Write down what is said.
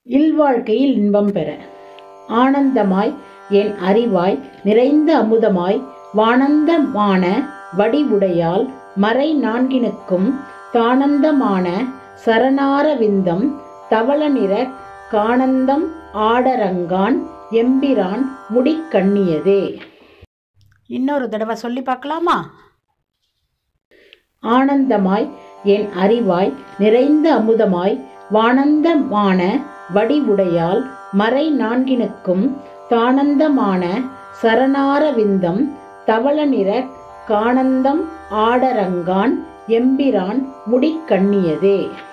இல்வாழ்க்கையில் இன்பம் பெற ஆனந்தமாய் என் அறிவாய் நிறைந்த அமுதமாய் வானந்தமான வடிவுடையால் மறை நான்கினுக்கும் தானந்தமான சரணார விந்தம் தவள நிற கானந்தம் ஆடரங்கான் எம்பிரான் முடிக்கண்ணியதே இன்னொரு தடவை சொல்லி பார்க்கலாமா ஆனந்தமாய் என் அறிவாய் நிறைந்த அமுதமாய் வானந்தமான வடிவுடையால் மறை நான்கினுக்கும் தானந்தமான சரணார விந்தம் தவள நிற கானந்தம் ஆடரங்கான் எம்பிரான் முடிக்கண்ணியதே